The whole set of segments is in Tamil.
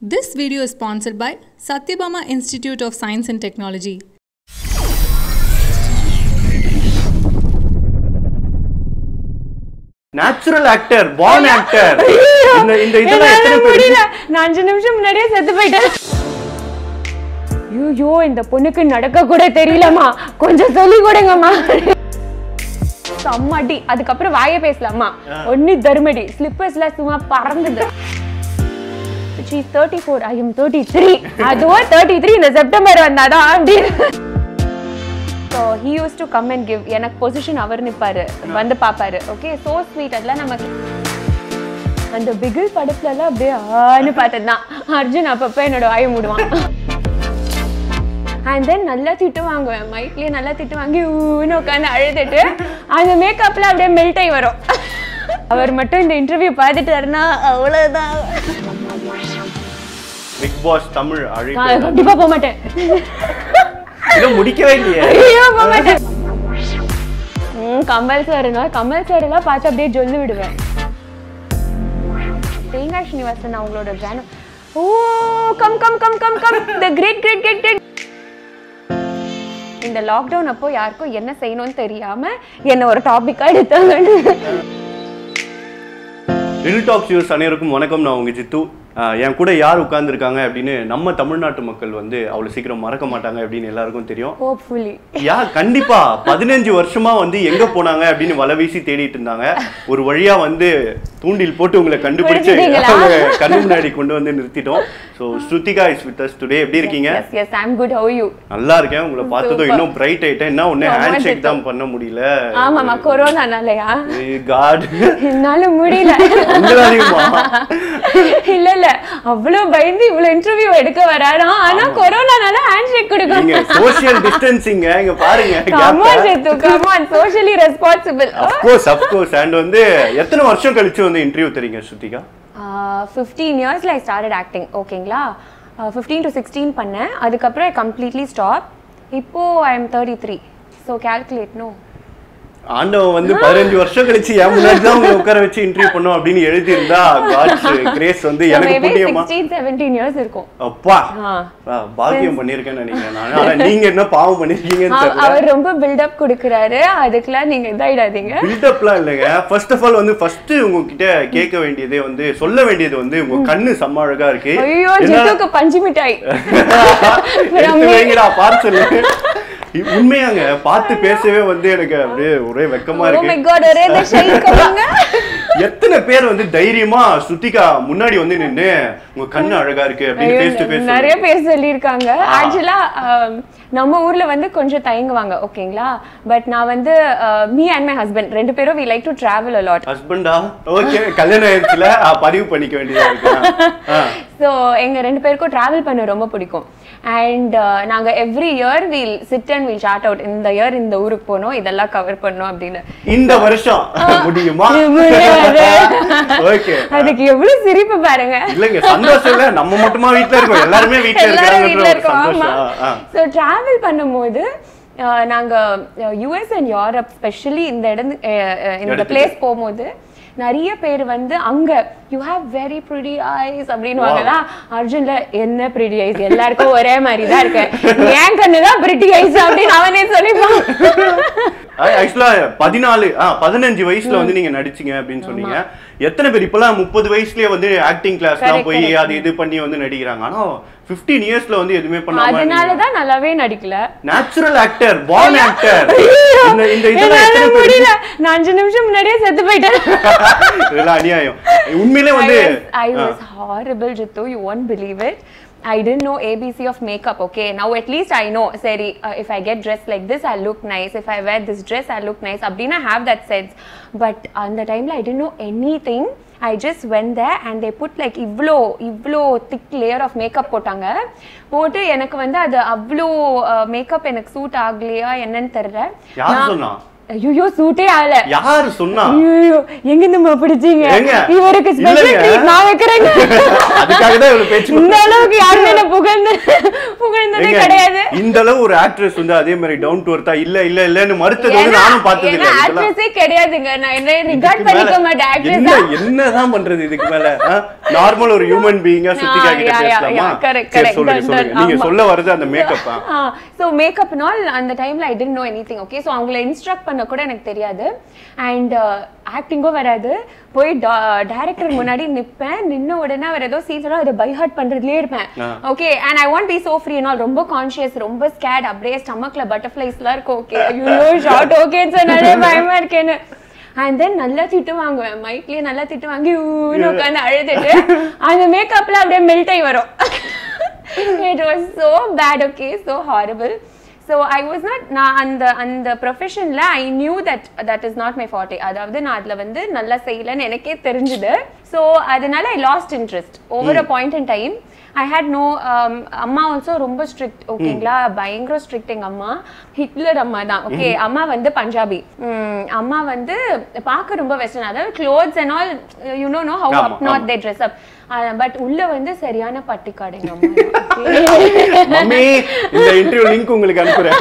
This video is sponsored by Satyabama Institute of Science and Technology. Natural actor born actor இந்த இந்த இதெல்லாம் என்னால எத்தனை பேர் முடியல நான் அஞ்சு நிமிஷம் முன்னாடியே செத்து போயிட்டேன் ஐயோ இந்த பொண்ணுக்கு நடக்க கூட தெரியலம்மா கொஞ்சம் சொல்லி கொடுங்கம்மா செம்மடி அதுக்கப்புறம் வாய பேசலாமா ஒன்னு தருமடி ஸ்லிப்பர்ஸ்ல சும்மா பறந்தது she thirty four I am thirty three அதுவும் தேர்ட்டி த்ரீ இந்த செப்டம்பர் வந்தாதான் அப்படின்னு so he use to come and give எனக்கு பொசிஷன் அவர் நிப்பாரு வந்து பார்ப்பாரு ஓகே சோ ஸ்வீட் அதெல்லாம் நமக்கு அந்த பிகில் படத்துல எல்லாம் அப்படியே ஆன்னு பார்த்ததுதான் அர்ஜுன் அப்பப்போ என்னோட வாயை மூடுவான் அண்ட் தென் நல்லா திட்டு வாங்குவேன் மைக்லயே நல்லா திட்டு வாங்கி ஊன்னு உட்காந்து அழுதுட்டு அந்த மேக்கப்ல அப்படியே மெல்ட் ஆகி வரும் அவர் மட்டும் இந்த இன்டர்வியூ பார்த்துட்டாருன்னா அவ்வளவுதான் பிக் பாஸ் தமிழ் நான் அழைப்பு கண்டிப்பா போக மாட்டேன் இன்னும் முடிக்கவே இல்லையே ஐயோ போக மாட்டேன் ம், கமல் சார்னா கமல் சார் எல்லாம் பார்த்து அப்படியே ஜொல்லு விடுவேன் தேங்காய் ஸ்ரீனிவாசன் அவங்களோட ஜானம் oh come come come come come the great great great great இந்த லாக்டவுன் அப்போ யாருக்கும் என்ன செய்யணும்னு தெரியாம என்ன ஒரு டாபிக்கா எடுத்தாங்க ரில் டாக்ஸ் யூஸ் அனைவருக்கும் வணக்கம் நான் உங்க ஜித்து ஆஹ் என் கூட யார் உட்கார்ந்துருக்காங்க அப்படின்னு நம்ம தமிழ்நாட்டு மக்கள் வந்து அவ்வளவு சீக்கிரம் மறக்க மாட்டாங்க அப்படின்னு எல்லாருக்கும் தெரியும் ஹோப்ஃபுல்லி யா கண்டிப்பா பதினஞ்சு வருஷமா வந்து எங்க போனாங்க அப்படின்னு வலை வீசி தேடிட்டு இருந்தாங்க ஒரு வழியா வந்து தூண்டில் போட்டு உங்களை கண்டுபிடிச்சு பிடிச்சிட்டீங்களா? அவங்க கண்ணு முன்னாடி கொண்டு வந்து நிறுத்திட்டோம் so Shruthika is with us today எப்படி இருக்கீங்க yes yes I am good how you நல்லா இருக்கேன் உங்களை பார்த்ததும் Super. இன்னும் பிரைட் ஆயிட்டேன் என்ன ஒண்ணு ரொம்ப ஹேண்ட் ஷேக் ஜித்து. தான் பண்ண முடியல ஆமாமா கொரோனானாலயா காட் என்னால முடியல உங்களாலையுமா இல்ல இல்ல அவ்வளவு பயந்து இவ்வளவு இன்டர்வியூ எடுக்க வராராம் ஆனா கொரோனானால ஹேண்ட் ஷேக் நீங்க கொடுக்கணும் சோஷியல் டிஸ்டன்சிங்க இங்க பாருங்க come on Jeethu come on socially responsible of course of course and வந்து எத்தனை வருஷம் கழிச்சு வந்து இன்டர்வியூ தரீங்க ஸ்ருதிகா ஃபிஃப்டீன் இயர்ஸ்ல ஐ ஸ்டார்டட் ஆக்டிங் ஓகேங்களா ஃபிஃப்டீன் டு சிக்ஸ்டீன் பண்ணேன் அதுக்கப்புறம் ஐ கம்ப்ளீட்லி ஸ்டாப் இப்போ I am thirty three so calculate no ஆண்டவன் வந்து பதினஞ்சு வருஷம் கழிச்சு என் முன்னாடி தான் உங்களை உட்கார வச்சு இன்டர்வியூ பண்ணோம் அப்படின்னு எழுதி இருந்தா காட்ஸ் கிரேஸ் வந்து எனக்கு மேபி புண்ணியமா சிக்ஸ்டீன் செவன்டீன் இயர்ஸ் இருக்கும் அப்பா ஆ. ஆ, பாக்கியம் பண்ணிருக்கேன்னு நினைக்கிறேன் நான் ஆனா நீங்க என்ன பாவம் பண்ணிருக்கீங்கன்னு அவ- தெரியல அவர் ரொம்ப பில்டப் கொடுக்குறாரு அதுக்கெல்லாம் நீங்க இதாயிடாதீங்க பில்டப்லாம் இல்லைங்க ஃபர்ஸ்ட் ஆஃப் ஆல் வந்து ஃபர்ஸ்ட் உங்ககிட்ட கேட்க வேண்டியதே வந்து சொல்ல வேண்டியது வந்து உங்க கண்ணு செம்ம அழகா இருக்கு ஐயோ என்ன- ஜித்துக்கு பஞ்சு மிட்டாய் எடுத்து வைங்கடா பார்சல் உண்மையாங்க பார்த்து பேசவே வந்து எனக்கு அப்படியே ஒரே வெக்கமா ஓ மை இருக்கு காட் ஒரே இந்த ஷைன் கவங்க எத்தனை பேர் வந்து தைரியமா சுத்திகா முன்னாடி வந்து நின்னு உங்க கண்ணு அழகா இருக்கு அப்படின்னு ஃபேஸ் டு ஃபேஸ் நிறைய பேர் சொல்லியிருக்காங்க ஆக்சுவலா நம்ம ஊர்ல வந்து கொஞ்சம் தயங்குவாங்க ஓகேங்களா பட் நான் வந்து மீ அண்ட் மை ஹஸ்பண்ட் ரெண்டு பேரும் we like to travel a lot ஹஸ்பண்டா ஓகே கல்யாணம் ஆயிடுச்சுல ஆ, பதிவு பண்ணிக்க வேண்டியதா இருக்கு ஆ. ஸோ எங்க ரெண்டு பேருக்கும் டிராவல் பண்ண ரொம்ப பிடிக்கும் அண்ட் நாங்க every year we'll sit and we'll sort out இந்த இயர் இந்த ஊருக்கு போனோம் இதெல்லாம் கவர் பண்ணோம் அப்படின்னு இந்த வருஷம் முடியுமா முடியாது. ஓகே அதுக்கு எவ்வளவு சிரிப்பு பாருங்க இல்லங்க சந்தோஷம் இல்ல நம்ம மட்டுமா வீட்ல இருக்கோம் எல்லாருமே வீட்ல எல்லாரும் இருக்காங்கன்ற வீட்ல ஒரு இருக்கோம் ஆமா சந்தோஷம் ஆ, ஆ. ஸோ டிராவல் பண்ணும்போது அஹ், நாங்க யூஎஸ் அண்ட் யூரோப் ஸ்பெஷலி இந்த இடம் அஹ், அஹ், இந்த இடத்துக்கு. பிளேஸ் போகும்போது நிறைய பேர் வந்து அங்க you have very pretty eyes அப்படின்னுவாங்களா அர்ஜுன்ல என்ன ப்ரிட்டி ஐஸ் எல்லாருக்கும் ஒரே மாதிரி தான் இருக்கு ஏன் கண்ணு தான் ப்ரிட்டி ஐஸ் அப்படின்னு அவனே சொல்லிப்பான் ஆக்சுவலா பதினாலு ஆ பதினஞ்சு வயசுல வந்து நீங்க நடிச்சீங்க அப்படின்னு சொன்னீங்க எத்தனை பேர் இப்பெல்லாம் முப்பது வயசுலயே வந்து ஆக்டிங் கிளாஸ் எல்லாம் Correct, போய் correct. அது இது பண்ணி வந்து நடிக்கிறாங்க ஆனா 15 இயர்ஸ்ல வந்து எதுவுமே பண்ணாம அதனாலதான் நல்லாவே நடிக்கல நேச்சுரல் ஆக்டர் பார்ன் ஆக்டர் இந்த இந்த இதெல்லாம் என்னால எத்தனை பேர் முடியல நான் அஞ்சு நிமிஷம் முன்னாடியே செத்து போயிட்டேன் இதெல்லாம் அநியாயம் உண்மையிலே வந்து I was, I was horrible, Jittu. You won't believe it. I didn't know ABC of makeup. Okay, now at least I know. Seri, uh, if I get dressed like this, I'll look nice. If I wear this dress, I'll look nice. Abdina have that sense. But on the time, I didn't know anything. I just went there and they put like இவ்ளோ இவ்ளோ திக் லேயர் ஆஃப் மேக்கப் போட்டாங்க போட்டு எனக்கு வந்து அது அவ்வளோ மேக்கப் எனக்கு சூட் ஆகலையா என்னன்னு தெரியல யார் நான்- சொன்னா ஐயோ சூட்டே ஆகல யாரு சொன்னா ஐயோ எங்க இருந்து பிடிச்சீங்க ஏங்க, இவருக்கு ஸ்பெஷல் இல்லைங்க. ட்ரீட் நான் வைக்கிறேங்க அதுக்காக தான் இவ்வளவு பேச்சு இந்த அளவுக்கு யாருமே என்ன புகழ்ந்து புகழ்ந்ததே ஏங்க, கிடையாது இந்த அளவு ஒரு ஆக்ட்ரஸ் வந்து அதே மாதிரி டவுன் டு எர்த்தா இல்ல இல்ல இல்லன்னு மறுத்தது வந்து நானும் பார்த்தது இல்ல இதெல்லாம். ஆக்ட்ரஸே கிடையாதுங்க நான் என்ன ரிகார்ட் இதுக்கு மேல பண்ணிக்க மாட்டேன் என்ன ஆக்ட்ரஸ் என்னதான் பண்றது இதுக்கு மேல நார்மல் ஒரு ஹியூமன் பீயிங்கா சித்திகா Ah, கிட்ட yeah, yeah, பேசலாமா yeah, correct, சரி, correct. சொல்லுங்க Done, சொல்லுங்க done. நீங்க ஆமா. சொல்ல வருது அந்த மேக்கப்பா ஸோ மேக்கப் நாள் அந்த டைம்ல I didn't know anything okay so அவங்கள இன்ஸ்ட்ரக்ட் பண்ண கூட எனக்கு தெரியாது அண்ட் ஆக்டிங்கும் வராது போய் டேரக்டர் முன்னாடி நிப்பேன் நின்ன உடனே அவர் ஏதோ சீசனோ அதை பை ஹார்ட் பண்றதுலயே இருப்பேன் ஆ. Okay and I want be so free நாள் ரொம்ப கான்ஷியஸ் ரொம்ப ஸ்கேட் அப்படியே ஸ்டமக்ல பட்டர்ஃப்ளைஸ்லாம் இருக்கும் ஓகே ஐயோ ஷார்ட் ஓகேன்னு சொன்னாலே பயமா இருக்கேன்னு அண்ட் தென் நல்லா திட்டு வாங்குவேன் மைக்லயே நல்லா திட்டு வாங்கி ஊன்னு உட்காந்து அழுதுட்டு அந்த மேக்கப்ல அப்படியே மெல்ட் ஆகி வரும் it was so bad okay so horrible so I was not நான் அந்த அந்த ப்ரொஃபஷனில் I knew that that is not my forte அதாவது நான் அதில் வந்து நல்லா செய்யலைன்னு எனக்கே தெரிஞ்சுது ஸோ அதனால I lost interest over a point in time I had no அம்மா ஆல்சோ ரொம்ப ஸ்ட்ரிக்ட் ஓகேங்களா பயங்கர ஸ்ட்ரிக்ட் எங்க அம்மா ஹிட்லர் அம்மா தான் ஓகே அம்மா வந்து பஞ்சாபி உம், அம்மா வந்து பார்க்க ரொம்ப வெஸ்டர்ன் அதாவது clothes and all you know no how ஆமா, அப் நாட் ஆமா. தே ட்ரெஸ் அப் பட் உள்ள வந்து சரியான பட்டிக்காடு எங்க அம்மா மம்மி இந்த இன்டர்வியூ லிங்க் உங்களுக்கு அனுப்புறேன்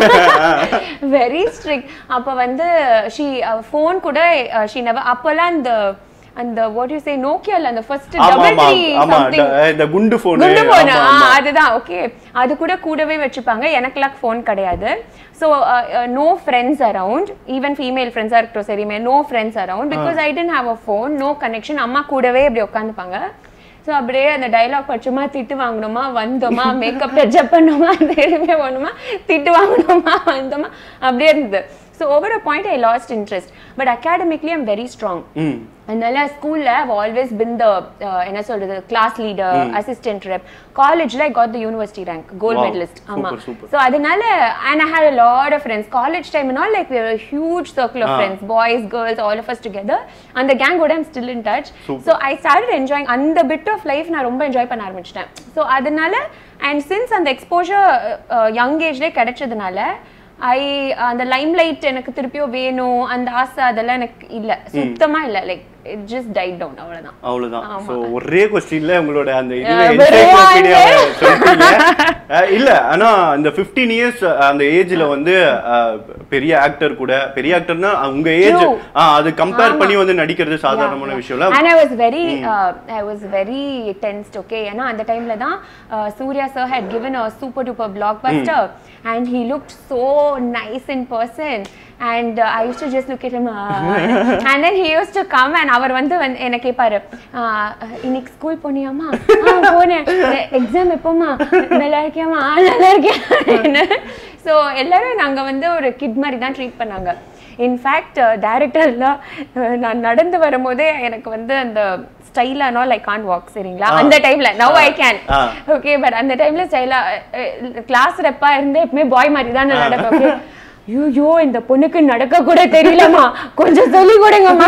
வெரி ஸ்ட்ரிக்ட் அப்ப வந்து ஷீ ஃபோன் கூட ஷீ நெவர் அப்போல்லாம் அந்த அந்த வாட் யூ சே நோக்கியால அந்த ஃபர்ஸ்ட் ஆமா டபுள் ஆமா த்ரீ ஆமா சம்திங் ட- இந்த குண்டு போன் குண்டு போன் அதுதான் ஓகே அது கூட கூடவே வச்சுப்பாங்க எனக்குலாம் ஃபோன் கிடையாது so no friends around even female ஃப்ரெண்ட்ஸாக இருக்கட்டும் சரிமே no friends around because I didn't have a phone no connection அம்மா கூடவே இப்படி உட்காந்துப்பாங்க ஸோ அப்படியே அந்த டைலாக் படிச்சோமா திட்டு வாங்கணுமா வந்தோமா மேக்கப் டச்சப் பண்ணோமா திரும்பி போகணுமா திட்டு வாங்கணுமா வந்தோமா அப்படியே இருந்தது so over a point I lost interest but academically I'm very strong hmm அதனால ஸ்கூல்ல ஆல்வேஸ் பின் த என்ன சொல்றது கிளாஸ் லீடர் அசிஸ்டன்ட் ரெப் காலேஜ்ல I got the university rank gold Wow. Medalist ஆமா Super, super. ஸோ அதனால and I had a lot of friends college time நால் like huge circle of Ah. Friends boys girls all of us together அந்த கேங்கோட I'm still in touch Super. So I start enjoying அந்த பிட் ஆஃப் லைஃப் நான் ரொம்ப என்ஜாய் பண்ண ஆரம்பிச்சிட்டேன் ஸோ அதனால அண்ட் சின்ஸ் அந்த எக்ஸ்போஷர் யங் ஏஜ்லேயே கிடைச்சதுனால ஐ அந்த லைம் லைட் எனக்கு திருப்பியும் வேணும் அந்த ஆசை அதெல்லாம் எனக்கு இல்ல சுத்தமா இல்ல like it just died down அவ்வளவுதான் அவ்வளவுதான் ஆமா. சோ ஒரே கொஸ்டின்ல உங்களோட அந்த இதுவே அஹ் ஒரே encyclopedia-வ ஆளு. சொல்லிட்டீங்க. அஹ் இல்ல ஆனா அந்த 15 இயர்ஸ் அந்த ஏஜ்ல வந்து அஹ், பெரிய ஆக்டர் கூட பெரிய ஆக்டர்னா உங்க ஏஜ் True. அது கம்பேர் ஆமா. பண்ணி வந்து நடிக்கிறது சாதாரணமான Yeah, விஷயம் yeah. இல்ல And I was very, uh, I was very tensed, okay? ஏன்னா அந்த டைம்ல தான் uh, Surya sir had given a super duper blockbuster and he looked so nice in person and uh, I used to just look at him uh, and then he used to come and அவர் வந்து வந்து என்ன கேட்பாரு uh, இன்னைக்கு ஸ்கூல் போனியாமா ஆ போனேன் எக்ஸாம் எப்போமா நல்லா இருக்கியாமா "ஆ, நல்லா இருக்கேன் ஸோ எல்லாரும் நாங்க வந்து ஒரு கிட் மாதிரி தான் ட்ரீட் பண்ணாங்க இன்ஃபேக்ட் டேரக்டர்லாம் நான் நடந்து வரும்போதே எனக்கு வந்து அந்த ஸ்டைலா நால் ஐ கான் வாக் சரிங்களா ஆ. அந்த டைம்ல நவ் ஐ கேன் ஆ. ஓகே பட் அந்த டைம்ல ஸ்டைலா கிளாஸ் ரெப்பா இருந்து எப்பவுமே பாய் மாதிரி தான் நான் நடப்பேன் ஓகே ஐயோ இந்த பொண்ணுக்கு நடக்க கூட தெரியலமா கொஞ்சம் சொல்லி கொடுங்கம்மா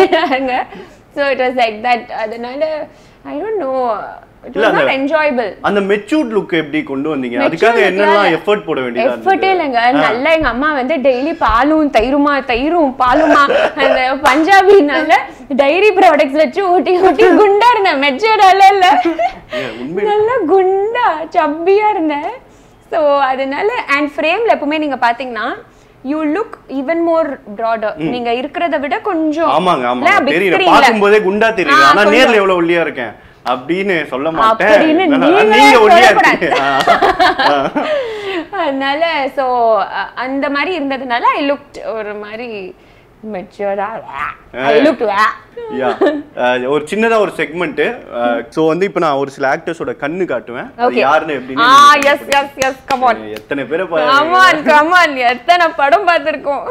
so it was like that அதனால ஐ டோன்ட் நோ இட் இல்ல, வாஸ் நாட் அந்த- என்ஜாயபிள் அந்த மெச்சூர்ட் லுக் எப்படி கொண்டு வந்தீங்க அதுக்காக என்னெல்லாம் எஃபர்ட் போட வேண்டியதா எஃபர்ட்டே இல்லைங்க நல்லா எங்க அம்மா வந்து டெய்லி பாலும் தயிருமா தயிரும் பாலுமா அந்த பஞ்சாபினால டைரி ப்ராடக்ட்ஸ் வச்சு ஊட்டி ஊட்டி குண்டா இருந்தேன் மெச்சூர்டால இல்ல ஏன், உண்மையிலே? நல்லா குண்டா சப்பியா இருந்தேன் ஸோ அதனால அண்ட் ஃப்ரேம்ல எப்பவுமே நீங்க பாத்தீங்கன்னா you look even more broader நீங்க இருக்கிறத விட கொஞ்சம் ஆமாங்க ஆமா இல்ல, big தெரியல screen ல. பாக்கும்போதே குண்டா தெரியுது ஆ, ஆனா கொஞ்சம். நேர்ல எவ்வளவு ஒல்லியா இருக்கேன் அப்படின்னு சொல்ல மாட்டேன் அப்படின்னு ஆனா, நீங்களே நீங்க ஒல்லியா சொல்லக்கூடாது. இருக்கீங்க ஆ, ஆ. அதனால ஸோ அந்த மாதிரி இருந்ததுனால ஐ லுக் ஒரு மாதிரி மெச்சூர்டா ஐ லுக் Yeah. அஹ், ஒரு சின்னதா ஒரு செக்மெண்ட் சோ வந்து இப்போ நான் ஒரு சில ஆக்டர்ஸோட கண்ணு காட்டுவேன் அது ஓகே யாருன்னு எப்படின்னு ஆ நீங்க yes yes yes come on சொல்லுங்க. எத்தனை பேரை கமான் கமான் எத்தனை படம் பார்த்திருக்கோம்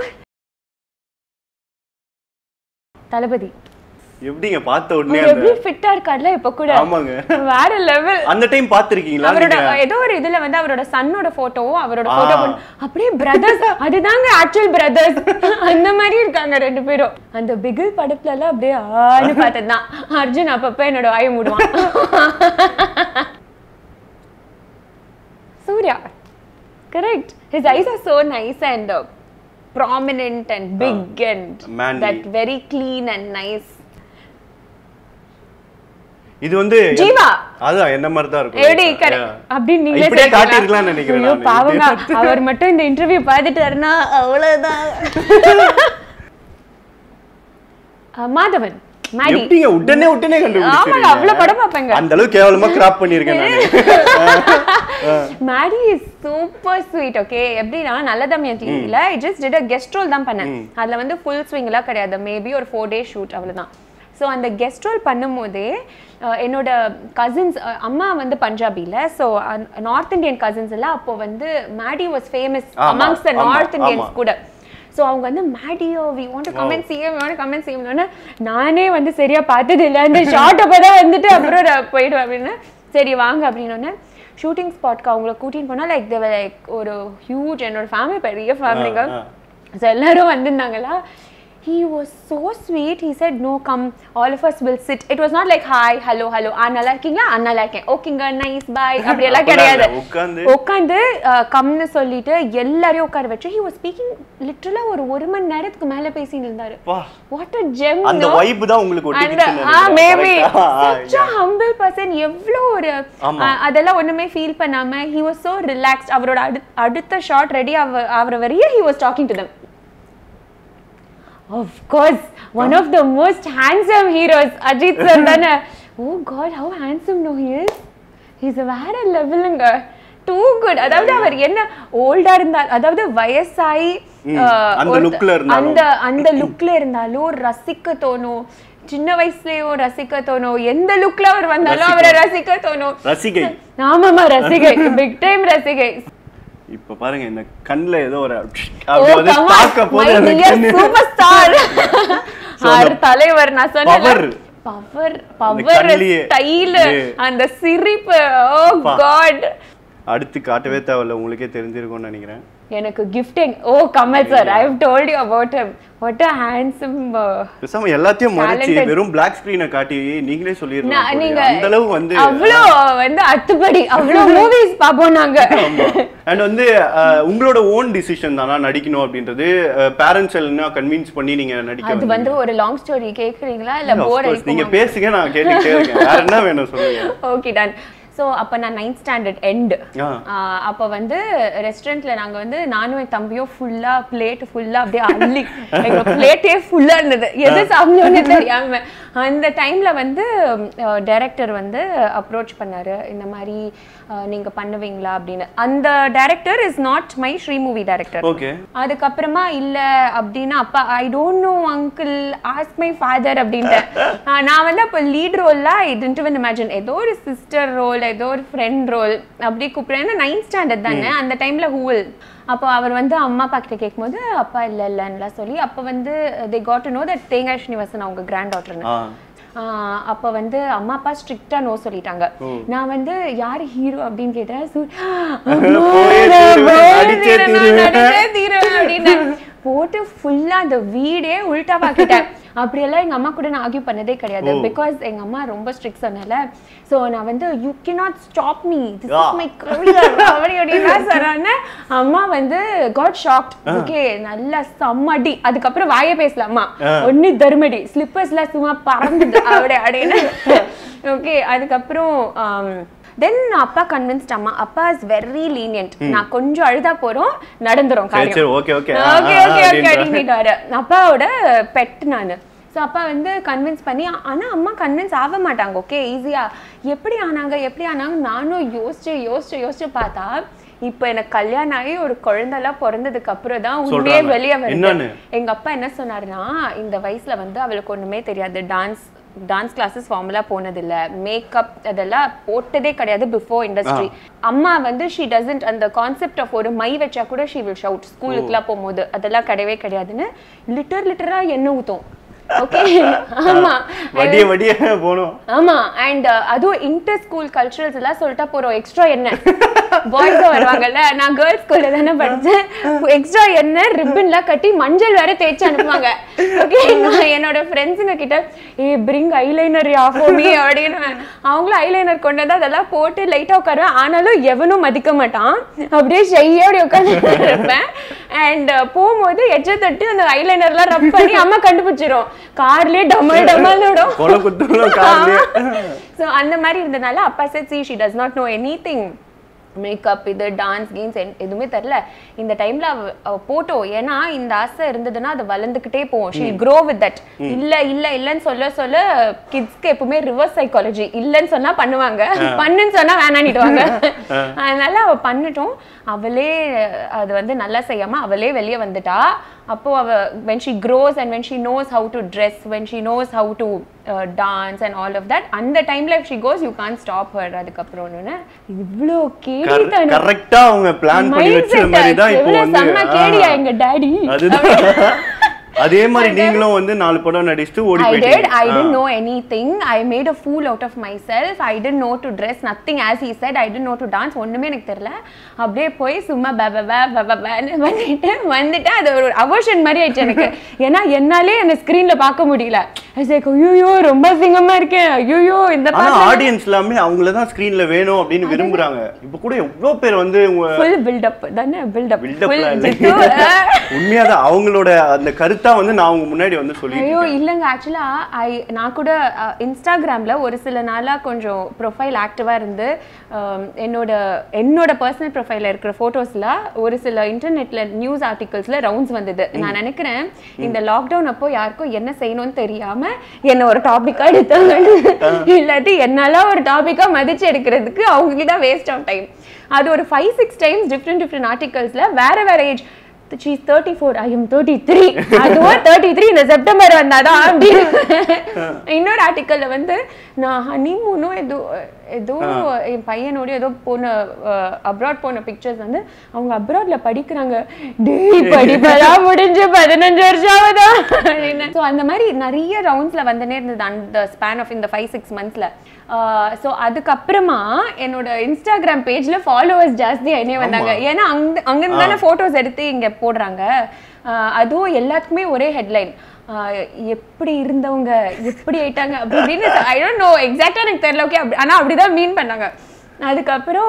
தளபதி எப்படிங்க பார்த்த உடனே அவர் அந்த எப்படி ஃபிட்டா இருக்கார்ல இப்ப கூட ஆமாங்க வேற லெவல் அந்த டைம் பாத்திருக்கீங்களா அவரோட நீங்க ஏதோ ஒரு இதுல வந்து அவரோட சன்னோட போட்டோ அவரோட ஆ. போட்டோ அப்படியே பிரதர்ஸ் அதுதாங்க ஆக்சுவல் பிரதர்ஸ் அந்த மாதிரி இருக்காங்க ரெண்டு பேரும் அந்த பிகில் படத்துல எல்லாம் அப்படியே ஆன்னு பார்த்ததுதான் அர்ஜுன் அப்பப்ப என்னோட வாயை மூடுவான் Suriya correct his eyes are so nice and uh, prominent and big and manly. that very clean and nice இது வந்து ஜீவா. அதான் என்ன மாதிரி தான் இருக்கும் எப்படி கரெ- Yeah. அப்படின்னு நீங்களே இப்படியே சொல்லிக்கலாம். காட்டியிருக்கலாம்னு நினைக்கிறேன் ஐயோ, நானு. பாவங்க அவர் மட்டும் இந்த இன்டர்வியூ பார்த்துட்டாருன்னா அவ்வளவுதான் அஹ், மாதவன் மேடி எப்படிங்க உடனே உடனே ஆமாங்க கண்டுபிடிச்சிருக்கீங்க அவ்வளவு படம் பார்ப்பேங்க அந்த அளவுக்கு கேவலமா கிராப் பண்ணிருக்கேன் நானு Maddy is super sweet okay எப்படின்னா நல்ல தமயத்தில I just did a guest role தான் பண்ணேன் அதுல வந்து ஃபுல் ஸ்விங்லாம் கிடையாது மேபி ஒரு ஃபோர் டே ஷூட் அவ்வளவுதான் ஸோ அந்த கெஸ்ட் ரோல் பண்ணும்போதே அஹ், என்னோட கசின்ஸ் அம்மா வந்து பஞ்சாபில ஸோ நார்த் இந்தியன் கசின்ஸ் எல்லாம் அப்போ வந்து மேடி வாஸ் ஃபேமஸ் ஆமா, அமாங்ஸ் த ஆமா, நார்த் ஆமா. இந்தியன்ஸ் கூட ஸோ அவங்க வந்து மேடியோ we want comment CM want comment CM நானே வந்து சரியா பார்த்தது இல்லை அந்த ஷார்ட் அப்போ தான் வந்துட்டு அப்புறம் நான் போயிடுவேன் அப்படின்னு சரி வாங்க அப்படின்னு ஷூட்டிங் ஸ்பாட்க்கு அவங்கள கூட்டின்னு போனால் லைக் தேவ லைக் ஒரு ஹியூஜ் என்னோட ஃபேமிலி பெரிய ஃபேமிலிங்க ஆ. ஸோ எல்லாரும் வந்திருந்தாங்களா he was so sweet he said no come all of us will sit it was not like hi hello hello ஆ நல்லா இருக்கீங்களா ஆ நல்லா இருக்கேன் ஓகேங்க நைஸ் பாய் அப்படி எல்லாம் அப்பெல்லாம் கிடையாது இல்ல, உட்கார்ந்து. உட்காந்து கம்னு சொல்லிட்டு எல்லாரையும் உட்கார வச்சு he was speaking லிட்டரலா ஒரு ஒரு மணி நேரத்துக்கு மேல பேசிட்டு இருந்தாரு வா வாட் அ ஜெம் அந்த வைப் தான் உங்களுக்கு அந்த ஒட்டிக்கிச்சுன்னு ஆ நினைக்கிறேன். மேபி Correct ஆ? such a humble person எவ்வளோ ஒரு ஆமா. ஆ, அதெல்லாம் ஒண்ணுமே ஃபீல் பண்ணாம he was so relaxed அவரோட அடு- அடுத்த ஷாட் ரெடி ஆவற வரையும் he was talking to them of course one of the most handsome heroes Ajith sir தானே oh god how handsome no he is he's a வேற லெவலுங்க டூ குட் அதாவது அவர் என்ன ஓல்டா இருந்தா அதாவது வயசாயி ம், ஆ, அந்த ஒருத்த- lookல இருந்தாலும். அந்த அந்த லுக்ல இருந்தாலும் ரசிக்க தோணும் சின்ன வயசுலயும் ரசிக்க தோணும் எந்த லுக்ல அவர் வந்தாலும் அவரை ரசிக்க தோணும் ரசிகை ஆமாமா ரசிகை பிக் டைம் ரசிகை இப்ப பாருங்க இந்த கண்ணுல ஏதோ ஒரு ஓ அப்படி வந்து come on, தாக்க போது my எனக்கு dear கண்ணு- superstar. So, our அந்த தலைவர் நான் சொன்னேன்ல power. பவர் அந்த பவர் கண்ணிலேயே. ஸ்டைல் இது. அந்த சிரிப்பு ஓ பா. காட் அடுத்து காட்டவே தேவையில்ல உங்களுக்கே தெரிஞ்சிருக்கும்னு நினைக்கிறேன் எனக்கு gifting oh Kamal sir I have told you about him what a handsome பேசாம எல்லாத்தையும் மறைச்சு Talented. வெறும் பிளாக் ஸ்கிரீனை காட்டி நீங்களே சொல்லிடலாம் நான் போலயே. நீங்க அந்த அளவு வந்து அவ்வளோ வந்து அத்துப்படி அவ்வளோ மூவிஸ் பாப்போம் நாங்க அண்ட் வந்து அஹ், உங்களோட ஓன் டிசிஷன் தானா நடிக்கணும் அப்படின்றது பேரண்ட்ஸ் எல்லாம் கன்வின்ஸ் பண்ணி நீங்க நடிக்க அது வந்தீங்க. வந்து ஒரு லாங் ஸ்டோரி கேக்குறீங்களா இல்ல Of போர் course, நீங்க பேசுங்க நான் கேட்டுக்கிட்டே இருக்கேன் வேற என்ன வேணும் சொல்லுங்க ஓகே டன் ஸோ அப்போ நான் நைன்த் ஸ்டாண்டர்ட் எண்டு ஆ. அப்போ வந்து ரெஸ்டாரண்ட்ல நாங்க வந்து நானும் என் தம்பியும் ஃபுல்லா பிளேட் ஃபுல்லா அப்படியே அள்ளி எங்க பிளேட்டே ஃபுல்லா இருந்தது எது சாப்பிடணும்னு தெரியாம அந்த டைம்ல வந்து டைரக்டர் வந்து அப்ரோச் பண்ணாரு இந்த மாதிரி அஹ், நீங்க பண்ணுவீங்களா அப்படின்னு அந்த டைரக்டர் இஸ் நாட் மை ஸ்ரீ மூவி டைரக்டர் ஓகே அதுக்கப்புறமா இல்ல அப்படின்னா அப்பா I don't know uncle ask my father அப்படின்ட்டு ஆஹ் நான் வந்து அப்போ லீட் ரோல்ல ஐ டென்ட் இவன் இமேஜின் ஏதோ ஒரு சிஸ்டர் ரோல் ஏதோ ஒரு ஃப்ரெண்ட் ரோல் அப்படி கூப்பிடுறேன் ஏன்னா நைன்த் ஸ்டாண்டர்ட் தானே அந்த டைம்ல ஹூல் அப்போ அவர் வந்து அம்மா அப்பா கிட்ட கேட்கும்போது அப்பா இல்ல இல்லைன்னுலாம் சொல்லி அப்போ வந்து they got to know that Thengai Srinivasan அவங்க கிராண்ட் டாட்டர்னு ஆ ஆஹ் அப்ப வந்து அம்மா அப்பா ஸ்ட்ரிக்டா நோ சொல்லிட்டாங்க நான் வந்து யார் ஹீரோ அப்படின்னு கேட்டேன் சு- போயே தீருவேன், நடிச்சே நான் தீருவேன். நடிச்சே தீருவேன் அப்படின்னு போட்டு ஃபுல்லா அந்த வீடே உல்டா பாக்கிட்டேன் அப்படியெல்லாம் எங்க அம்மா கூட நான் ஆர்கியூ பண்ணதே கிடையாது பிகாஸ் எங்க அம்மா ரொம்ப ஸ்ட்ரிக்ட் சொன்னால சோ நான் வந்து you cannot stop me this Yeah. Is my career அப்படி அப்படின்லாம் சொன்னானே அம்மா வந்து காட் ஷாக்ட் ஓகே நல்லா செம்மடி அதுக்கப்புறம் வாயை பேசலாமா ஒன்னு தருமடி ஸ்லிப்பர்ஸ்லாம் சும்மா பறந்துது அப்படி அப்படின்னு ஓகே அதுக்கப்புறம் தென் அப்பா கன்வின்ஸ்ட் அம்மா அப்பா இஸ் வெரி லீனியன்ட் நான் கொஞ்சம் அழுதா போறோம் நடந்துரும் சரி, சரி, காரியம் okay, okay. ஓகே ஆ, ஓகே ஆ, ஓகே அப்படின்ட்டு. அப்படின்ட்டாரு அப்பாவோட பெட் நானு ஸோ அப்பா வந்து கன்வின்ஸ் பண்ணி ஆனா அம்மா கன்வின்ஸ் ஆக மாட்டாங்க ஓகே ஈஸியா எப்படி ஆனாங்க எப்படி ஆனாங்க நானும் யோசிச்சு யோசிச்சு யோசிச்சு பார்த்தா இப்போ எனக்கு கல்யாணம் ஆகி ஒரு குழந்தைலாம் பிறந்ததுக்கு அப்புறம் தான் உண்மையே சொல்றாங்க. வெளியே வருது என்னன்னு? எங்க அப்பா என்ன சொன்னாருன்னா இந்த வயசுல வந்து அவளுக்கு ஒண்ணுமே தெரியாது டான்ஸ் டான்ஸ் கிளாஸஸ் ஃபார்முலா போனதில்ல மேக்கப் அதெல்லாம் போட்டதே கிடையாது பிஃபோர் இண்டஸ்ட்ரி அம்மா வந்து ஷீ டசன்ட் அந்த கான்செப்ட் ஆஃப் ஒரு மை வச்சா கூட ஷீ வில் ஷவுட் ஸ்கூலுக்குலாம் போகும்போது அதெல்லாம் கிடையவே கிடையாதுன்னு லிட்டர் லிட்டரா எண்ணெய் ஊத்தும் ஓகே ஆமா வடிய வடிய போனோம் ஆமா அண்ட் அதுவும் இன்டர் ஸ்கூல் கல்ச்சுரல்ஸ் எல்லாம் சொல்லிட்டா போறோம் எக்ஸ்ட்ரா என்ன பாய்ஸ் வருவாங்கல்ல நான் கேர்ள்ஸ் ஸ்கூல்ல தானே படிச்சேன் எக்ஸ்ட்ரா என்ன ரிப்பன்லாம் கட்டி மஞ்சள் வேற தேய்ச்சி அனுப்புவாங்க ஓகே நான் என்னோட ஃப்ரெண்ட்ஸுங்க கிட்ட ஏ பிரிங் ஐலைனர் ஆஃபோமி அப்படின்னு அவங்களும் ஐலைனர் கொண்டு வந்து அதெல்லாம் போட்டு லைட்டா உட்காருவேன் ஆனாலும் எவனும் மதிக்க மாட்டான் அப்படியே ஷையோட உட்காந்து இருப்பேன் அண்ட் போகும்போது எச்ச தட்டு அந்த ஐலைனர்லாம் ரப் பண்ணி அம்மா கண்டுபிடிச்சிரும் கார்லயே டமல் டமல் விடும் கொலை குத்துலாம் கார்லயே ஸோ அந்த மாதிரி இருந்தனால அப்பா செட் சி she does not know anything makeup இது டான்ஸ் கேம்ஸ் எதுவுமே தெரில இந்த டைம்ல அவ அவ போட்டோ ஏன்னா இந்த ஆசை இருந்ததுன்னா அது வளர்ந்துக்கிட்டே போகும் ஷீ க்ரோ வித் தட் இல்ல இல்ல இல்லன்னு சொல்ல சொல்ல கிட்ஸ்க்கு எப்பவுமே ரிவர்ஸ் சைக்காலஜி இல்லன்னு சொன்னா பண்ணுவாங்க பண்ணுன்னு சொன்னா வேணான்னுடுவாங்க அதனால அவ பண்ணிட்டோம் அவளே அது வந்து நல்லா செய்யாம அவளே வெளியே வந்துட்டா அப்போ அவ when she grows and when she knows how to dress when she knows how to uh, dance and all of that அந்த டைம்ல if she goes you can't stop her அதுக்கப்புறம்னு இவ்ளோ கேடித்தனம் கரெக்டா அவங்க பிளான் பண்ணி வச்ச மாதிரி தான் இப்போ வந்து செம்ம கேடியா ஆ, எங்க டாடி அதுதான் அதே மாதிரி நீங்களும் வந்து நாலு படம் நடிச்சுட்டு ஓடி I did. போயிட்டீங்க I didn't know anything. I made a fool out of myself. I didn't know to dress. Nothing as he said. I didn't know to dance. ஒண்ணுமே எனக்கு தெரியல அப்படியே போய் சும்மா பப பபன்னு பண்ணிட்டு வந்துட்டு அது ஒரு அவர்ஷன் மாதிரி ஆயிடுச்சு எனக்கு ஏன்னா என்னாலே அந்த ஸ்கிரீன்ல பார்க்க முடியல ஐயோ ரொம்ப சிங்கமா இருக்கேன் ஐயோ இந்த ஆனா பாட்டு ஆடியன்ஸ் எல்லாமே அவங்கள தான் ஸ்கிரீன்ல வேணும் அப்படின்னு விரும்புறாங்க இப்ப கூட எவ்வளவு பேர் வந்து உங்க ஃபுல் பில்டப் தானே பில்டப் பில்டப்லாம் இல்லை உண்மையாதான் அவங்களோட அந்த கருத்தா வந்து நான் அவங்க முன்னாடி வந்து சொல்லிட்டு ஐயோ இல்லைங்க ஆக்சுவலா ஐ நான் கூட அஹ், இன்ஸ்டாகிராம்ல ஒரு சில நாளா கொஞ்சம் ப்ரொஃபைல் ஆக்டிவா இருந்து அம், என்னோட என்னோட பர்சனல் ப்ரொஃபைல இருக்கிற போட்டோஸ்ல ஒரு சில இன்டர்நெட்ல நியூஸ் ஆர்டிகல்ஸ்ல ரவுண்ட்ஸ் வந்தது நான் நினைக்கிறேன் இந்த லாக்டவுன் அப்போ யாருக்கும் என்ன செய்யணும்னு தெரியாம என்ன ஒரு டாபிக்கா எடுத்தாங்க இல்லாட்டி என்னால ஒரு டாபிக்கா மதிச்சு எடுக்கிறதுக்கு அவங்க கிட்ட வேஸ்ட் ஆஃப் டைம் அது ஒரு five six times different different ஆர்டிகல்ஸ்ல வேற வேற ஏஜ் she's 34 i am 33 அதுவும் 33 இந்த செப்டம்பர் வந்தாதான் அப்படின்னு இன்னொரு ஆர்டிக்கல்ல வந்து நான் ஹனிமூனோ ஏதோ ஏதோ என் பையனோட ஏதோ போன அப்ராட் போன பிக்சர்ஸ் வந்து அவங்க அப்ராட்ல படிக்கிறாங்க டேய் படிப்பெல்லாம் முடிஞ்சு பதினஞ்சு வருஷம் ஆகுதா அப்படின்னு ஸோ அந்த மாதிரி நிறைய ரவுண்ட்ஸ்ல வந்துனே இருந்தது அந்த ஸ்பேன் ஆஃப் இந்த ஃபைவ் சிக்ஸ் மந்த்ஸ்ல ஸோ அதுக்கப்புறமா என்னோட இன்ஸ்டாகிராம் பேஜ்ல ஃபாலோவர்ஸ் ஜாஸ்தி என்னே வந்தாங்க ஏன்னா அங்க அங்கிருந்து தானே ஃபோட்டோஸ் எடுத்து இங்க போடுறாங்க ஆஹ் அதுவும் எல்லாத்துக்குமே ஒரே ஹெட்லைன் எப்படி இருந்தவங்க எப்படி ஆயிட்டாங்க அப்படி இப்படின்னு ஐ டோன்ட் நோ எக்ஸாக்டா எனக்கு தெரியல ஓகே அப்படி ஆனா அப்படிதான் மீன் பண்ணாங்க அதுக்கப்புறம்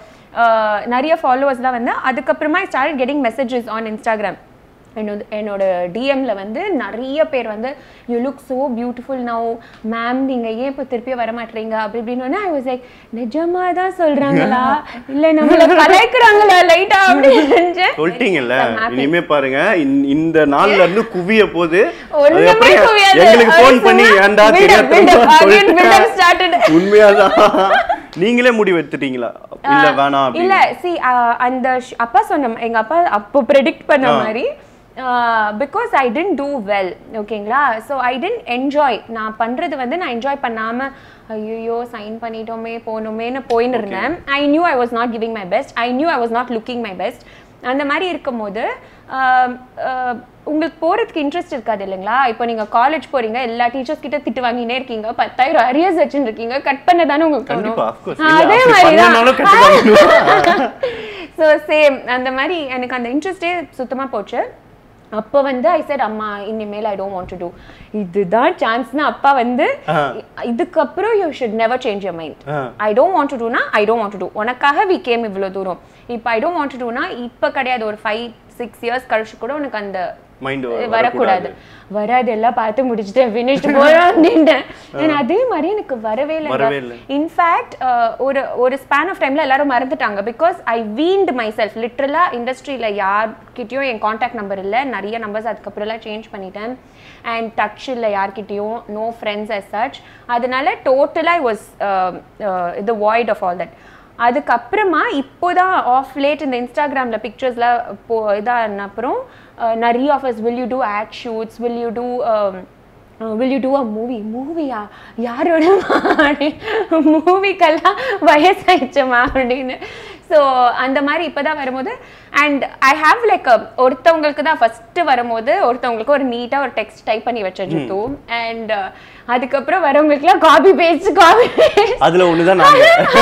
ஆஹ் நிறைய ஃபாலோவர்ஸ் தான் வந்து அதுக்கப்புறமா I start getting messages on Instagram என்னோட என்னோட டிஎம்ல வந்து நிறைய பேர் வந்து you look so beautiful now ma'am நீங்க ஏன் இப்போ திருப்பி வர மாட்டீங்க அப்படி இப்படின்னு ஐ வாஸ் லைக் நிஜமா தான் சொல்றாங்களா இல்ல நம்மள கலாய்க்கிறாங்களா லைட்டா அப்படின்னு நினைச்சேன் சொல்லிட்டீங்கல்ல I'm happy. இனிமே பாருங்க இந்த- இந்த நாள்ல இருந்து குவிய போது ஒண்ணுமே அதுக்கப்புறம் குவியாது. எங்களுக்கு அது ஃபோன் பண்ணி சும்மா ஏன்டா build up, build up, தெரியாத again build up started. உண்மையாதான் நீங்களே முடிவு எடுத்துட்டீங்களா இல்ல வேணாம் இல்ல அப்படின்னு சி அந்த sh- அப்பா சொன்ன எங்க அப்பா அப்போ ப்ரெடிக்ட் பண்ண மாதிரி because I didn't do well ஓகேங்களா ஸோ ஐ டென்ட் என்ஜாய் நான் பண்றது வந்து நான் என்ஜாய் பண்ணாம ஐயோ சைன் பண்ணிட்டோமே போகணுமேன்னு போயின்னு இருந்தேன் I knew I was not giving my best I knew I was not looking my best அந்த மாதிரி இருக்கும்போது ஆஹ், ஆஹ், உங்களுக்கு போறதுக்கு இன்ட்ரெஸ்ட் இருக்காது இல்லைங்களா இப்போ நீங்க காலேஜ் போறீங்க எல்லா டீச்சர்ஸ் கிட்ட திட்டு வாங்கினே இருக்கீங்க பத்தாயிரம் அரியர்ஸ் வச்சுட்டு இருக்கீங்க கட் பண்ண தானே உங்களுக்கு கண்டிப்பா தோணும் of course. ஆ, இல்ல, அதே அப்படி மாதிரி பண்ணனாலும் கண்டிப்பா ஸோ சேம் அந்த மாதிரி எனக்கு அந்த இன்ட்ரெஸ்டே சுத்தமா போச்சு அப்போ வந்து ஐ said அம்மா இனிமேல் I don't want to do இதுதான் சான்ஸ்னு அப்பா வந்து இதுக்கப்புறம் you should never change your mind ஆ. ஐ டோன்ட் வாண்ட் டு டூனா I don't want to do உனக்காக வி கேம் இவ்வளோ தூரம் இப்போ ஐ டோன்ட் வாண்ட் டு டூனா இப்போ கிடையாது ஒரு ஃபைவ் சிக்ஸ் இயர்ஸ் கழிச்சு கூட உனக்கு அந்த மைண்ட் வரக்கூடாது வராது எல்லாம் பார்த்து முடிச்சுட்டு ஃபினிஷ்ட் போறோம் அப்படின்ட்டேன் And அதே மாதிரி எனக்கு வரவே வரவே இல்லை இல்ல. இன்ஃபேக்ட் ஒரு ஒரு ஸ்பேன் ஆஃப் டைம்ல எல்லாரும் மறந்துட்டாங்க because I weaned myself லிட்ரலா இண்டஸ்ட்ரியில யார்கிட்டயும் என் காண்டாக்ட் நம்பர் இல்லை நிறைய நம்பர்ஸ் அதுக்கப்புறம்லாம் சேஞ்ச் பண்ணிட்டேன் அண்ட் டச் இல்லை யார்கிட்டயும் நோ ஃப்ரெண்ட்ஸ் as சச் அதனால டோட்டலாக ஐ வாஸ் இது வாய்ட் ஆஃப் ஆல் தட் அதுக்கப்புறமா இப்போதான் ஆஃப் லேட் இந்த இன்ஸ்டாகிராமில் பிக்சர்ஸ்லாம் போ இதான அப்புறம் அஹ், நிறைய offers will you do ad shoots will you do will you do a movie மூவியா யாரோட மூவிக்கெல்லாம் வயசாயிடுச்சுமா அப்படின்னு ஸோ அந்த மாதிரி இப்போதான் வரும்போது அண்ட் ஐ ஹாவ் லைக் ஒருத்தவங்களுக்கு தான் ஃபர்ஸ்ட் வரும்போது ஒருத்தவங்களுக்கு ஒரு நீட்டாக ஒரு டெக்ஸ்ட் டைப் பண்ணி வச்சேன் ஜித்து அண்ட் அதுக்கப்புறம் வரவங்களுக்குலாம் காபி பேஸ்ட் காபி பேஸ்ட் அதுல ஒண்ணுதான் நாங்க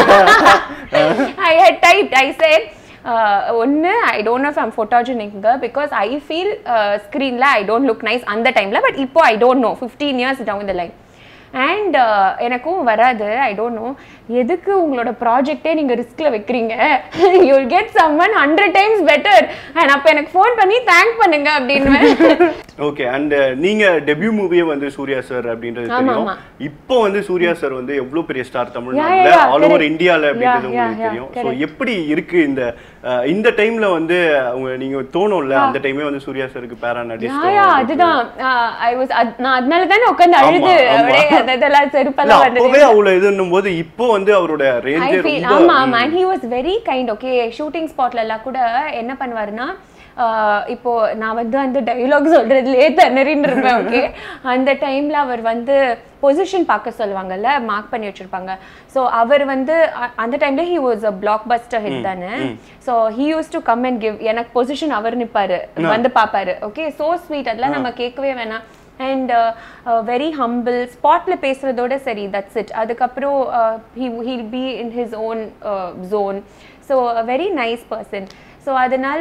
I had typed, I said, uh, ஒன்று ஐ டோன்ட் நோ ஃப்ரம் ஃபோட்டோஜெனிக்ங்க பிகாஸ் ஐ ஃபீல் ஸ்க்ரீனில் ஐ டோன்ட் லுக் நைஸ் அந்த டைமில் பட் இப்போ I don't know fifteen years down the line and எனக்கும் வராது ஐ டோன்ட் நோ எதுக்கு உங்களோட ப்ராஜெக்டே நீங்கள் ரிஸ்கில் வைக்கிறீங்க you get some one hundred times better and அப்போ எனக்கு ஃபோன் பண்ணி தேங்க் பண்ணுங்க அப்படின்னு ஓகே அண்ட் நீங்க டெபியூ மூவியே வந்து சூர்யா சார் அப்படின்றது ஆமா, தெரியும் ஆமா. இப்போ வந்து சூர்யா சார் வந்து எவ்வளவு பெரிய ஸ்டார் Yeah, தமிழ்நாட்டுல yeah, ஆல் ஓவர் correct. இந்தியால அப்படின்றது Yeah, உங்களுக்கு yeah, தெரியும் yeah, ஸோ எப்படி இருக்கு இந்த அஹ், இந்த டைம்ல வந்து அவங்க நீங்க தோணும்ல அந்த டைமே வந்து சூர்யா சாருக்கு பேரா யா அதுதான் ஐ வாஸ் நான் அதனால தானே உட்காந்து அழுது ஆமா, ஆமா. அப்படியே அந்த இதெல்லாம் செருப்பெல்லாம் அப்பவே வந்தது அவ்வளவு இதுன்னும் போது இப்போ வந்து அவரோட ஐ ரேஞ்சே ஃபீல் ரொம்ப ஆமா ஆமா and he was very kind okay shooting ஸ்பாட்ல எல்லாம் கூட என்ன பண்ணுவாருன்னா ஆஹ் இப்போ நான் வந்து அந்த டைலாக் சொல்றதுலயே திணறின்னு இருப்பேன் ஓகே அந்த டைம்ல அவர் வந்து பொசிஷன் பார்க்க சொல்லுவாங்கல்ல மார்க் பண்ணி வச்சிருப்பாங்க ஸோ அவர் வந்து அ- அந்த டைம்ல he was a blockbuster hit தானே so he use to come and give எனக்கு பொசிஷன் அவர் நிப்பாரு வந்து பார்ப்பாரு ஓகே சோ ஸ்வீட் அதெல்லாம் நம்ம கேட்கவே வேணாம் அண்ட் வெரி ஹம்பிள் ஸ்பாட்ல பேசுறதோட சரி தட்ஸ் இட் அதுக்கப்புறம் he he'll be in his own zone so very nice person so அதனால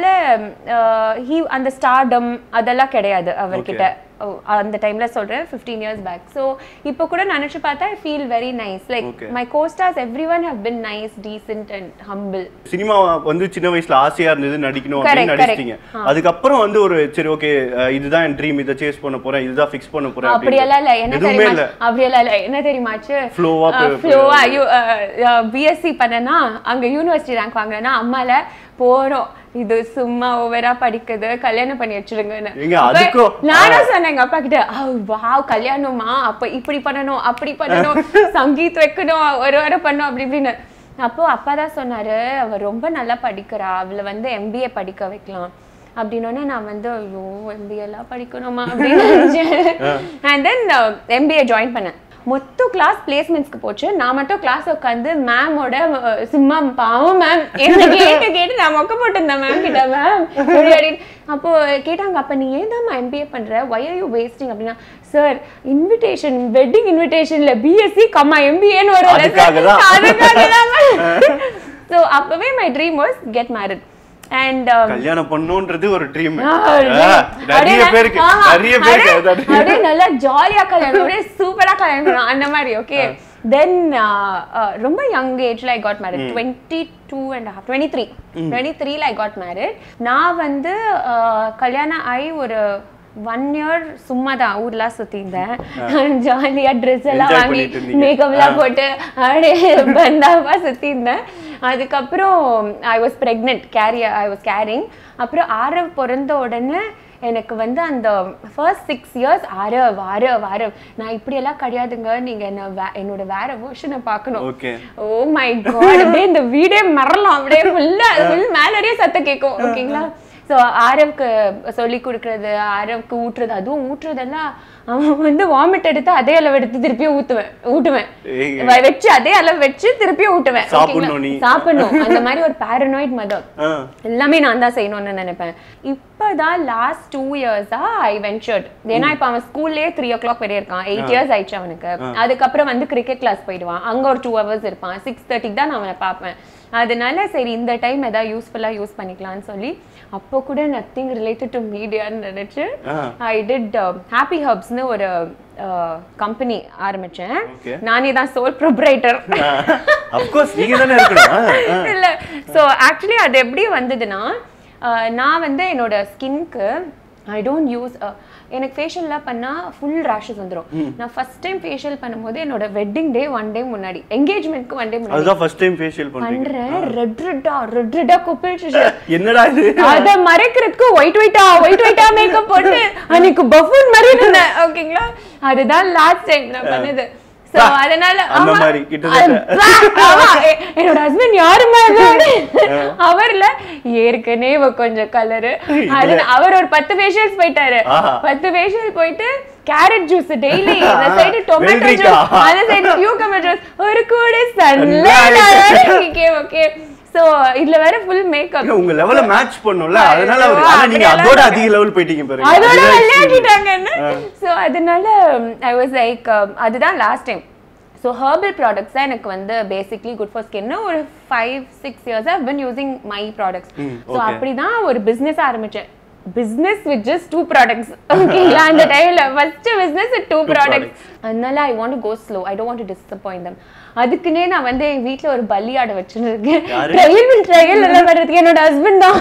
ஹீ அந்த ஸ்டார்டம் அதெல்லாம் கிடையாது அவர்கிட்ட ஓ, அந்த டைம்ல சொல்றேன் ஃபிஃப்டீன் இயர்ஸ் பேக் ஸோ இப்போ கூட நினைச்சு பார்த்தா I feel very nice like Okay. My costars everyone have been nice decent and humble cinema வந்து சின்ன வயசுல ஆசையா இருந்தது நடிக்கணும் Correct, அப்படின்னு correct. நடிச்சிட்டீங்க அதுக்கப்புறம் வந்து ஒரு சரி ஓகே இதுதான் என் ட்ரீம் இதை சேஸ் பண்ண போறேன் இதுதான் ஃபிக்ஸ் பண்ண போறேன் அப்படியெல்லாம் இல்ல என்ன அப்படின்னு. எதுவுமே தெரியுமா இல்ல அப்படியெல்லாம் இல்ல என்ன தெரியுமாச்சு Flow-ஆ போய்- ஃப்ளோவா பிஎஸ்சி பண்ணனா அங்க யூனிவர்சிட்டி ரேங்க் வாங்கினா அம்மால போறோம் இது சும்மா ஓவரா படிக்குது கல்யாணம் பண்ணி வச்சிருங்கன்னு ஏங்க, அப்ப அதுக்கும்- நானும் சொன்னேன் எங்க அப்பா கிட்ட வாவ் கல்யாணமா அப்ப இப்படி பண்ணணும் அப்படி பண்ணணும் சங்கீத் வைக்கணும் ஒரு வாரம் பண்ணும் அப்படி இப்படின்னு அப்போ அப்பா தான் சொன்னாரு அவ ரொம்ப நல்லா படிக்கிறா அவளை வந்து எம்பிஏ படிக்க வைக்கலாம் அப்படின்னோடனே நான் வந்து ஐயோ எம்பிஏ எல்லாம் படிக்கணுமா அப்படின்னு நினைச்சேன் அண்ட் தென் எம்பிஏ ஜாயின் பண்ணேன் மொத்த கிளாஸ் பிளேஸ்மெண்ட்ஸ்க்கு போச்சு நான் மட்டும் கிளாஸ் உட்காந்து மேமோட சும்மா பாவம் மேம் என்ன கேட்டு கேட்டு நான் மொக்க போட்டிருந்தேன் மேம் கிட்ட மேம் அப்போ கேட்டாங்க அப்ப நீ ஏன் தான் எம்பிஏ பண்ற ஒய் ஆர் யூ வேஸ்டிங் அப்படின்னா சார் இன்விடேஷன் வெட்டிங் இன்விடேஷன்ல பிஎஸ்சி கம்மா எம்பிஏன்னு வரும் அதுக்காக தான். அதுக்காக தான் ஸோ அப்பவே my dream was get married and கல்யாணம் பண்ணணும்ன்றது ஒரு ட்ரீம் ஆ, நிறைய அப்படியே பேருக்கு ஆமா, நிறைய பேருக்கு அப்படியே- அதான் dream. அப்படியே நல்லா ஜாலியா கல்யாணம் அப்படியே சூப்பரா கல்யாணம் பண்ணோம் அந்த மாதிரி ஓகே தென் ரொம்ப யங் ஏஜ்ல I got married twenty two and half twenty three twenty த்ரீல ஐ காட் மேரிட் நான் வந்து uh, கல்யாணம் ஆகி ஒரு ஒன் இயர் சும்மா தான் ஊர்லாம் சுத்திருந்தேன் ஜாலியா ட்ரெஸ் எல்லாம் Enjoy வாங்கி பண்ணிட்டு இருந்தீங்க. மேக்கப்லாம் போட்டு அப்படியே பந்தாவா சுத்தி இருந்தேன் அதுக்கப்புறம் I was pregnant carry I was carrying அப்புறம் ஆரவ் பிறந்த உடனே எனக்கு வந்து அந்த first six years Aarav Aarav Aarav நான் இப்படியெல்லாம் கிடையாதுங்க நீங்க என்ன வே- என்னோட வேற வேர்ஷனை பார்க்கணும் ஓகே ஓ மை காட் அப்படியே இந்த வீடே மறலாம் அப்படியே ஃபுல்லா ஃபுல் மேலடியே சத்தம் கேட்கும் ஓகேங்களா ஸோ ஆரவ்க்கு சொல்லி கொடுக்கறது ஆரவ்க்கு ஊட்டுறது அதுவும் ஊட்டுறதெல்லாம் அவன் வந்து வாமிட் எடுத்து அதே அளவு எடுத்து திருப்பியும் ஊத்துவேன் ஊட்டுவேன் ஏங்க. வ- வச்சு அதே அளவு வச்சு திருப்பியும் ஊட்டுவேன் சாப்பிடணும் நீ. ஓகேங்களா? சாப்பிடணும் அந்த மாதிரி ஒரு பேரனாய்ட் மதர் ஆ எல்லாமே நான் தான் செய்யணும்னு நினைப்பேன் இப்போதான் லாஸ்ட் டூ இயர்ஸா ஐ வென்ச்சர்ட் ஏன்னா இப்போ அவன் ஸ்கூல்லேயே த்ரீ ஓ கிளாக் வரையும் இருக்கான் எயிட் இயர்ஸ் ஆயிடுச்சு அவனுக்கு அதுக்கப்புறம் வந்து கிரிக்கெட் கிளாஸ் போயிடுவான் அங்க ஒரு டூ ஹவர்ஸ் இருப்பான் சிக்ஸ் தேர்ட்டிக்கு தான் நான் அவனை பார்ப்பேன் அதனால சரி இந்த டைம் ஏதாவது யூஸ்ஃபுல்லா யூஸ் பண்ணிக்கலாம்னு சொல்லி அப்போ கூட நத்திங் ரிலேட்டட் டு மீடியான்னு நினைச்சு ஆ. ஐ டிட் ஹாப்பி ஹப்ஸ்னு ஒரு கம்பெனி ஆரம்பிச்சேன் Okay. நானே தான் சோல் ப்ரொப்ரைட்டர் அப்கோர்ஸ் நீங்க தானே இருக்கணும் ஆ, ஆ. இல்ல சோ ஆக்சுவலி அது எப்படி வந்ததுன்னா அஹ், நான் வந்து என்னோட ஸ்கின்க்கு ஐ டோன்ட் யூஸ் எனக்கு ஃபேஷியல்லாம் பண்ணா ஃபுல் ரேஷஸ் வந்துரும் நான் ஃபர்ஸ்ட் டைம் ஃபேஷியல் பண்ணும்போது என்னோட வெட்டிங் டே ஒன் டே முன்னாடி என்கேஜ்மெண்ட்க்கு ஒன் டே முன்னாடி அதுதான் ஃபர்ஸ்ட் டைம் ஃபேஷியல் பண்றீங்க பண்றேன் ரெட் ரெட்டா ரெட் ரெட்டா கொப்பிடுச்சு என்னடா இது அத மறைக்கிறதுக்கு ஒயிட் ஒயிட்டா ஒயிட் ஒயிட்டா மேக்கப் போட்டு அன்னைக்கு பஃபூன் மாதிரி இருந்தேன் ஓகேங்களா அதுதான் லாஸ்ட் டைம் நான் பண்ணது சோ பா, அதனால அந்த ஆமா. மாதிரி கிட்டத்தட்ட. அது பா, ஆமா, எ- என்னோட ஹஸ்பண்ட் யாருமா இது? அவர்ல ஏற்கனவே இவ கொஞ்சம் கலரு அது அவர் ஒரு பத்து ஃபேஷியல்ஸ் போயிட்டாரு ஆஹா. பத்து ஃபேஷியல் போயிட்டு கேரட் ஜூஸ் டெய்லி அந்த சைடு டொமேட்டோ வெள்ளரிக்கா. ஜூஸ் அந்த சைடு கியூகம்பர் ஜூஸ் ஒரு கூட நல்லா சன்லைட் இருக்கு. ஓகே ஓகே சோ இதுல வேற ஃபுல் மேக்கப் உங்க லெவல மேட்ச் பண்ணும்ல அதனால அவர் ஐயோ, ஆனா நீங்க அப்படியெல்லாம் அதோட அதிக லெவல் போயிட்டீங்க பாருங்க அதோட அதுதான் விளையாடிட்டாங்க என்ன ஸோ அதனால ஐ வாஸ் லைக் அதுதான் last time so herbal products தான் எனக்கு வந்து பேசிக்லி குட் ஃபார் ஸ்கின் ஒரு five six years have been using my products so okay. அப்படிதான் ஒரு பிஸ்னஸ் ஆரம்பிச்சேன் business with just two products ஓகேங்களா அந்த டைம்ல first business with two products அதனால I want go slow I don't want disappoint them அதுக்குன்னே நான் வந்து எங்க வீட்ல ஒரு பலியாட வச்சிருக்கேன் யாரு? ட்ரையல் ட்ரையல் எல்லாம் பண்றதுக்கு என்னோட ஹஸ்பண்ட் தான்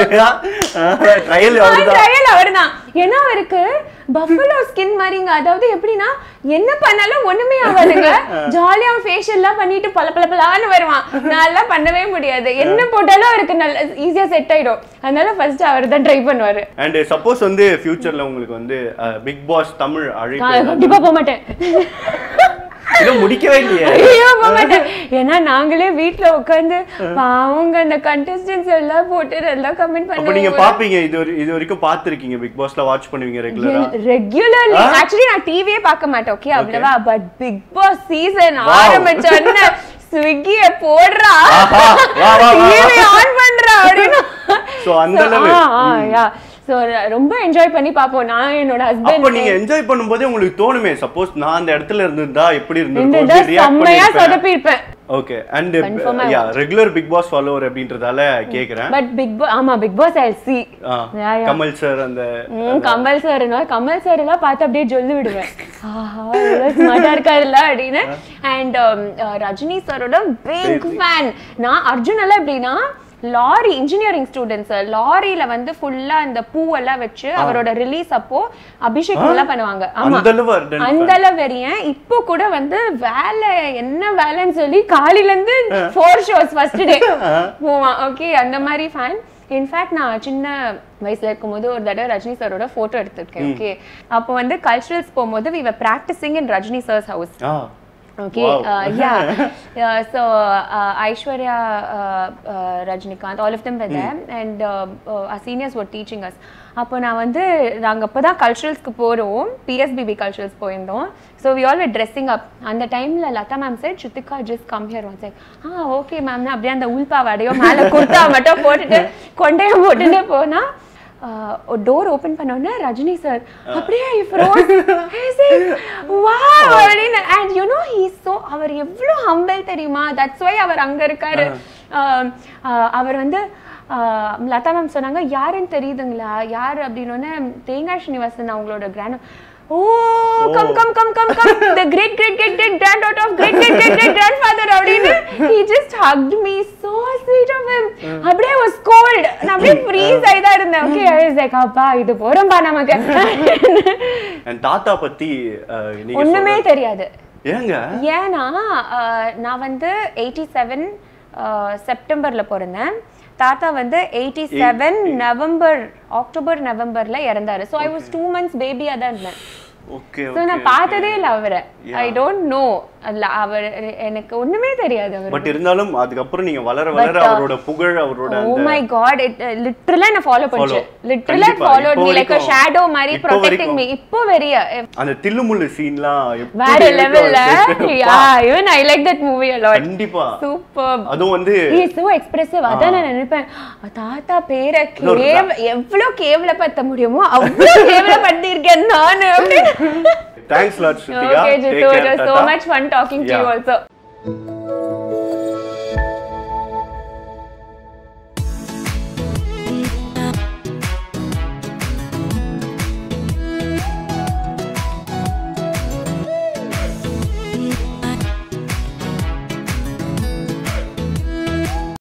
ட்ரையல் அவர்தான் ட்ரையல் அவர்தான் ஏன்னா அவருக்கு பஃபலோ ஸ்கின் மாதிரிங்க அதாவது எப்படின்னா என்ன பண்ணாலும் ஒண்ணுமே ஆகாதுங்க ஜாலியா ஃபேஷியல்லாம் பண்ணிட்டு பல பல பலான்னு வருவான் நான் பண்ணவே முடியாது என்ன போட்டாலும் அவருக்கு நல்ல ஈஸியா செட் ஆயிடும் அதனால ஃபர்ஸ்ட் அவர் தான் ட்ரை பண்ணுவாரு அண்ட் சப்போஸ் வந்து ஃபியூச்சர்ல உங்களுக்கு வந்து பிக் பாஸ் தமிழ் நான் அழைப்பு கண்டிப்பா போக மாட்டேன் இன்னும் முடிக்கவே இல்லையே ஐயோ போக மாட்டேன் ஏன்னா நாங்களே வீட்ல உட்காந்து அவங்க அந்த கண்டஸ்டன்ஸ் எல்லாம் போட்டு நல்லா கமெண்ட் அப்ப நீங்க பண்ணுவோம் பாப்பீங்க இது வரை- இது வரைக்கும் பாத்திருக்கீங்க பிக் பாஸ்ல வாட்ச் பண்ணுவீங்க ரெகுலரா ரெகுலர்லி ஆ? ஆக்சுவலி நான் டிவியே பார்க்க மாட்டேன் ஓகே அவ்வளவா but Bigg Boss season Wow. ஆரம்பிச்சோன்னு ஸ்விக்கிய போடுறா ஆஹா, வா, வா, வா. டிவி ஆன் பண்றா அப்படின்னு So, அந்த அளவு. யா சோ ரொம்ப என்ஜாய் பண்ணி பாப்போம் நான் என்னோட அப்ப ஹஸ்பண்ட் நீங்க என்ஜாய் பண்ணும்போதே உங்களுக்கு தோணுமே சப்போஸ் நான் அந்த இடத்துல இருந்திருந்தா எப்படி இந்த இருந்திருக்கும் ரியாக்ட் செம்மையா பண்ணிருப்பேன் சொதப்பி இருப்பேன் ஓகே அண்ட் Confirm ஆ yeah regular Bigg Boss follower அப்படின்றதால கேக்குறேன் பட் பிக் பாஸ் ஆமா பிக் பாஸ் ஐ சி ஆ, கமல் சார் அந்த ம், கமல் சார் கமல் சார் எல்லாம் பார்த்து அப்படியே சொல்லி விடுவேன் ஆஹா இவ்வளவு ஸ்மார்ட்டா இருக்காருல்ல அப்படின்னு அண்ட் ரஜினி சாரோட பிக் ஃபேன் நான் அர்ஜுன் எல்லாம் எப்படின்னா லாரி இன்ஜினியரிங் ஸ்டூடெண்ட்ஸ் லாரியில வந்து ஃபுல்லா இந்த பூவெல்லாம் வச்சு அவரோட ரிலீஸ் அப்போ அபிஷேகம் எல்லாம் பண்ணுவாங்க ஆமா அந்த அளவு ardent fan. அந்த அளவு வெறியன் இப்போ கூட வந்து வேலை என்ன வேலைன்னு சொல்லி காலையில இருந்து ஃபோர் ஷோஸ் ஃபர்ஸ்ட் டே போவான் ஓகே அந்த மாதிரி ஃபேன் இன்ஃபேக்ட் நான் சின்ன வயசுல இருக்கும்போது ஒரு தடவை ரஜினி சாரோட போட்டோ எடுத்திருக்கேன் ஓகே அப்போ வந்து கல்ச்சுரல்ஸ் போகும்போது we were practising in Rajini sir's house ஆ Okay, Wow. uh, yeah. uh, so uh, Aishwarya, uh, uh, Rajnikant, all of them were there, and uh, uh, our seniors were teaching us. அப்போ நான் வந்து நாங்கள் அப்போ தான் கல்ச்சுரல்ஸ்க்கு போகிறோம் பிஎஸ்பிபி கல்ச்சுரல்ஸ் போயிருந்தோம் so we all dressing up அந்த டைமில் லதா மேம் சார் சுத்திகா just come here one sir ஆ ஓகே மேம்னா அப்படியே அந்த உள்பாவாடையோ மேலே குர்த்தா மட்டும் போட்டுட்டு கொண்டையும் போட்டுட்டு போனால் ஒரு டோர் ஓபன் பண்ணோன்னே ரஜினி சார் அப்படியே ஃப்ரோஸ் வாவ் அப்படின்னு and you know he so அவர் எவ்வளோ ஹம்பல் தெரியுமா தட்ஸ் வை அவர் அங்க இருக்காரு ஆஹ் ஆஹ் அவர் வந்து ஆஹ் லதா மேம் சொன்னாங்க யாருன்னு தெரியுதுங்களா யார் அப்படின்னோடனே தேங்காய் ஸ்ரீனிவாசன் அவங்களோட grand oh come come come come come the great great great great grand out of great great great great grandfather அப்படின்னு he just hugged me so sweet of him அப்படியே was cold நான் அப்படியே ஃப்ரீஸ் ஆகி தான் இருந்தேன் ஓகே ஐ வாஸ் லைக் அப்பா இது போறோம்பா நமக்கு அண்ட் தாத்தா பத்தி அஹ், நீங்க ஒண்ணுமே சொல்றது- தெரியாது ஏங்க ஏன்னா அஹ், நான் வந்து எயிட்டி செவன் செப்டம்பர்ல பிறந்தேன் தாத்தா வந்து எயிட்டி செவன் நவம்பர் அக்டோபர் நவம்பர்ல இறந்தாரு so I was two months பேபியா தான் இருந்தேன் ஓகே ஸோ நான் பார்த்ததே இல்லை அவரை ஐ டோன்ட் நோ அல்ல அவர் எனக்கு ஒண்ணுமே தெரியாது அவர் பட் இருந்தாலும் அதுக்கப்புறம் நீங்க வளர வளர But, uh, அவரோட புகழ் அவரோட ஓ அந்த மை காட் இட் லிட்டரலா நான் ஃபாலோ பண்ணேன் Follow. லிட்டரலா கண்டிப்பா. ஃபாலோ இப்போ மீ லைக் a வரைக்கும். ஷேடோ மாதிரி இப்போ ப்ரொடெக்டிங் மீ வரைக்கும். இப்போ வெறிய அந்த தில்லுமுள்ளு சீன்லாம் எப்படி வேற இருக்கும் லெவல்ல அது? Yeah even I like that movie a lot கண்டிப்பா சூப்பர் அதுவும் வந்து he is so expressive அதான் நான் நினைப்பேன் தாத்தா பேரை இன்னொரு கேவ எவ்வளவு கேவலப்படுத்த முடியுமோ அவ்வளவு கேவலப்படுத்தியிருக்கேன் நானு அப்படின்னு thanks lot Shruthika Okay, Take Jittu, care, it was so tata. much fun talking to you Yeah. also.